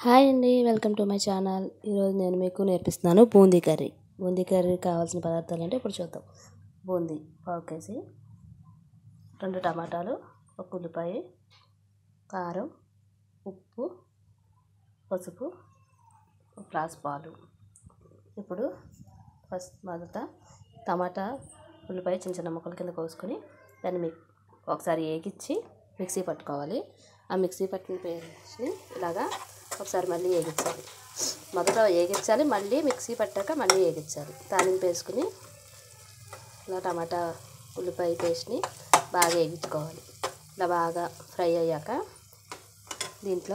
hi అండి welcome to my channel ఈరోజు నేను మీకు నేర్పిస్తున్నాను బూందీ కర్రీ బూందీ కర్రీ కావాల్సిన పదార్థాలు అంటే ఇప్పుడు చూద్దాం బూందీ పావు కేజీ రెండు టమాటాలు ఒక ఉల్లిపాయ కారం ఉప్పు పసుపు ఒక గ్లాస్ పాలు ఇప్పుడు ఫస్ట్ మొదట టమాటా ఉల్లిపాయ చిన్న చిన్న ముక్కల కింద కోసుకొని దాన్ని మిక్ ఒకసారి వేగించి మిక్సీ పట్టుకోవాలి ఆ మిక్సీ పట్టిన పేస్ట్ని ఇలాగా ఒకసారి మళ్ళీ వేగించాలి మొదట వేగించాలి మళ్ళీ మిక్సీ పట్టాక మళ్ళీ వేగించాలి తాలింపు వేసుకుని ఇలా టమాటా ఉల్లిపాయ పేస్ట్ని బాగా వేగించుకోవాలి ఇలా బాగా ఫ్రై అయ్యాక దీంట్లో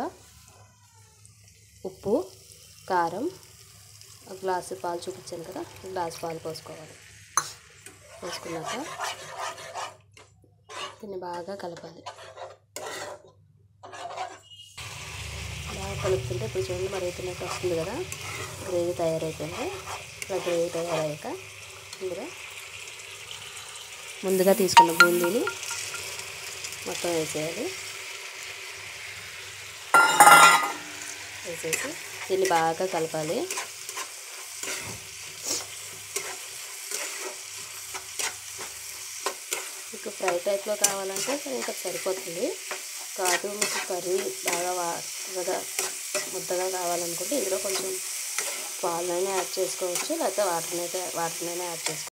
ఉప్పు కారం ఒక గ్లాసు పాలు చూపించాను కదా ఒక గ్లాసు పాలు పోసుకోవాలి పోసుకున్నాక దీన్ని బాగా కలపాలి బాగా కలుపుతుంటే ఇప్పుడు చూడండి మరుగుతున్నట్టు వస్తుంది కదా గ్రేవీ తయారైపోయింది ఇలా గ్రేవీ తయారయ్యాక ఇందులో ముందుగా తీసుకున్న బూందీని మొత్తం వేసేయాలి వేసేసి దీన్ని బాగా కలపాలి మీకు ఫ్రై టైప్లో కావాలంటే ఇంకా సరిపోతుంది కాదు మీకు కర్రీ బాగా వాటర్గా ముద్దగా కావాలనుకుంటే ఇందులో కొంచెం పాలనైనా యాడ్ చేసుకోవచ్చు లేకపోతే వాటర్నైతే వాటర్నైనా యాడ్ చేసుకోవచ్చు